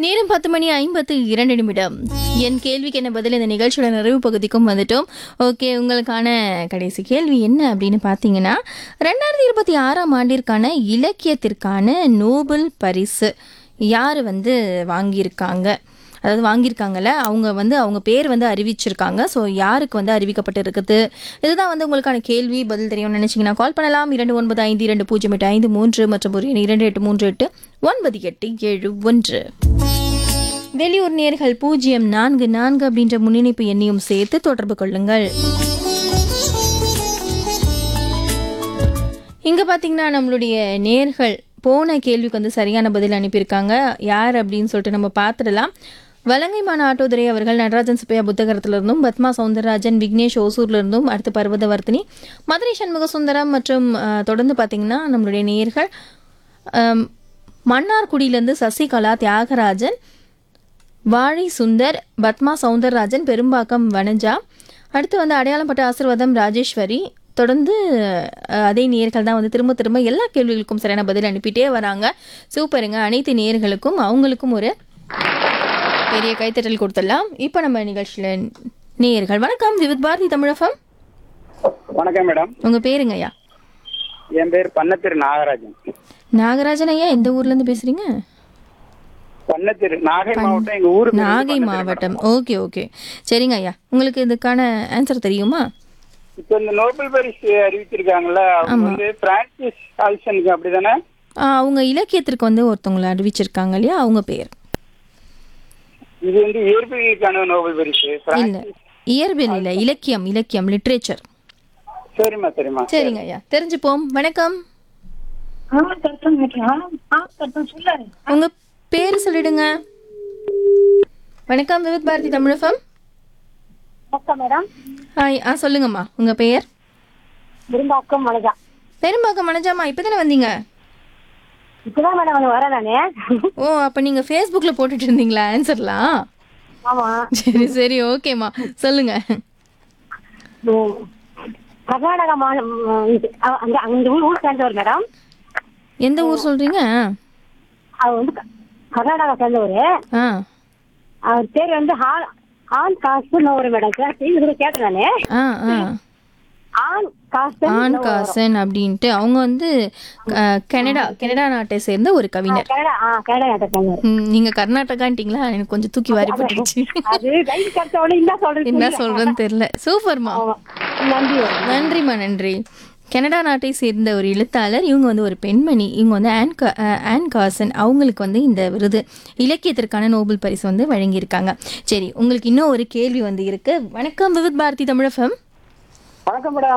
நேரம் பத்து மணி ஐம்பத்து இரண்டு நிமிடம் என் கேள்விக்கு என்ன பதில் இந்த நிகழ்ச்சியோட நிறைவு பகுதிக்கும் வந்துட்டோம் ஓகே உங்களுக்கான கடைசி கேள்வி என்ன அப்படின்னு பார்த்தீங்கன்னா ரெண்டாயிரத்தி இருபத்தி ஆறாம் ஆண்டிற்கான இலக்கியத்திற்கான நோபல் பரிசு யார் வந்து வாங்கியிருக்காங்க அதாவது வாங்கியிருக்காங்கல்ல அவங்க வந்து அவங்க பேர் வந்து அறிவிச்சிருக்காங்க ஸோ யாருக்கு வந்து அறிவிக்கப்பட்டு இருக்குது இதுதான் வந்து உங்களுக்கான கேள்வி பதில் தெரியும்னு நினச்சிங்கன்னா கால் பண்ணலாம் இரண்டு ஒன்பது ஐந்து இரண்டு பூஜ்ஜியம் எட்டு ஐந்து மூன்று மற்றும் ஒரு எண் இரண்டு எட்டு மூன்று எட்டு ஒன்பது எட்டு ஏழு ஒன்று வெளியூர் நேர்கள் பூஜ்ஜியம் நான்கு நான்கு அப்படின்ற முன்னிணைப்பு எண்ணையும் சேர்த்து தொடர்பு கொள்ளுங்கள் இங்க பாத்தீங்கன்னா நம்மளுடைய நேர்கள் போன கேள்விக்கு வந்து சரியான பதில் அனுப்பியிருக்காங்க யார் அப்படின்னு சொல்லிட்டு நம்ம பார்த்துடலாம் வலங்கைமான ஆட்டோதுரை அவர்கள் நடராஜன் சுப்பையா புத்தகரத்துல இருந்தும் பத்மா சவுந்தரராஜன் விக்னேஷ் ஓசூர்ல இருந்தும் அடுத்து பர்வதவர்த்தினி மதுரை சண்முக சுந்தரம் மற்றும் அஹ், தொடர்ந்து பார்த்தீங்கன்னா நம்மளுடைய நேர்கள் அம், மன்னார்குடியிலேருந்து சசிகலா தியாகராஜன் வாழை சுந்தர் பத்மா சவுந்தரராஜன் பெரும்பாக்கம் வனஜா அடுத்து வந்து அடையாளப்பட்ட ஆசிர்வாதம் ராஜேஸ்வரி தொடர்ந்து அஹ், அதே நேர்கள் தான் வந்து திரும்ப திரும்ப எல்லா கேள்விகளுக்கும் சரியான பதில் அனுப்பிட்டே வராங்க சூப்பருங்க அனைத்து நேர்களுக்கும் அவங்களுக்கும் ஒரு பெரிய கைத்தட்டல் கொடுத்துடலாம் இப்போ நம்ம நிகழ்ச்சியில் நேயர்கள் வணக்கம் விவித் பாரதி தமிழகம் வணக்கம் மேடம் உங்கள் பேருங்க ஐயா என் பேர் பன்னத்திரு நாகராஜன் நாகராஜன் ஐயா எந்த ஊர்லேருந்து பேசுகிறீங்க பன்னத்திரு நாகை மாவட்டம் எங்க ஊரு பேரு நாகை பன்னத்திரு மாவட்டம் ஓகே ஓகே சரிங்க ஐயா உங்களுக்கு இதுக்கான ஆன்சர் தெரியுமா இப்ப இந்த நோபல் பரிசு அறிவிச்சிருக்காங்கல்ல அவங்க வந்து பிரான்சிஸ் ஹால்சனுக்கு அப்படிதானே ஆ, அவங்க இலக்கியத்திற்கு வந்து ஒருத்தவங்களை அறிவிச்சிருக்காங்க இல்லையா அவங்க பேர் இது வந்து இயற்பியலுக்கான நோபல் பரிசு இல்ல பிரான்சிஸ் இயற்பியல் இல்ல இலக்கியம் இலக்கியம் லிட்ரேச்சர் சரிம்மா சரிம்மா சரிங்க ஐயா தெரிஞ்சுப்போம் வணக்கம் ஆ கரெக்டாக கேட்டேன் ஆ கரெக்டாக சொல்லு உங்க பேர் சொல்லிடுங்க வணக்கம் விவித் பாரதி தமிழகம் வணக்கம் மேடம் ஹாய் ஆ சொல்லுங்கம்மா உங்க பெயர் விரும்பாக்கம் மலைஜா பெரும்பாக்கம் மனஜாமா இப்பதானே வந்தீங்க இப்பதான் மேடம் அங்கே வரேன் நானு ஓ அப்ப நீங்க ஃபேஸ்புக்ல போட்டுட்டு இருந்தீங்களா ஆன்சர்லாம் ஆமா சரி சரி ஓகேம்மா சொல்லுங்க ம். கர்நாடகா மாநிலம் அ- அங்க அந்த ஊர் ஊர் சேர்ந்தவர் மேடம் எந்த ஊர் சொல்றீங்க அவர் வந்து க- கர்நாடகா சேர்ந்தவர் ஆ அவர் பேர் வந்து ஹான் ஆன் காசுன்னு ஒரு மேடம் கேட்டு இதுல கேட்டேன் நானு ஆ ஆ ஆன் காசு ஆன் காசன் அப்படின்ட்டு அவங்க வந்து அஹ், கனடா கனடா நாட்டை சேர்ந்த ஒரு கவிஞர் கனடா ஆ கனடா நாட்டை சேர்ந்தவர் ம், நீங்க கர்நாடகான்ட்டீங்களா எனக்கு கொஞ்சம் தூக்கி வாரி போட்டுருச்சு அது கைது கிடைச்ச உடனே என்ன சொல்றது என்ன சொல்றேன்னு தெரியல சூப்பர்மா ஆமா. நன்றி மேடம். நன்றிம்மா நன்றி கனடா நாட்டை சேர்ந்த ஒரு எழுத்தாளர் இவங்க வந்து ஒரு பெண்மணி இவங்க வந்து ஆன் கா அஹ், ஆன் காசன் அவங்களுக்கு வந்து இந்த விருது இலக்கியத்திற்கான நோபல் பரிசு வந்து வழங்கியிருக்காங்க சரி உங்களுக்கு இன்னும் ஒரு கேள்வி வந்து இருக்கு வணக்கம் விவித் பாரதி தமிழகம் வணக்கம் மேடம்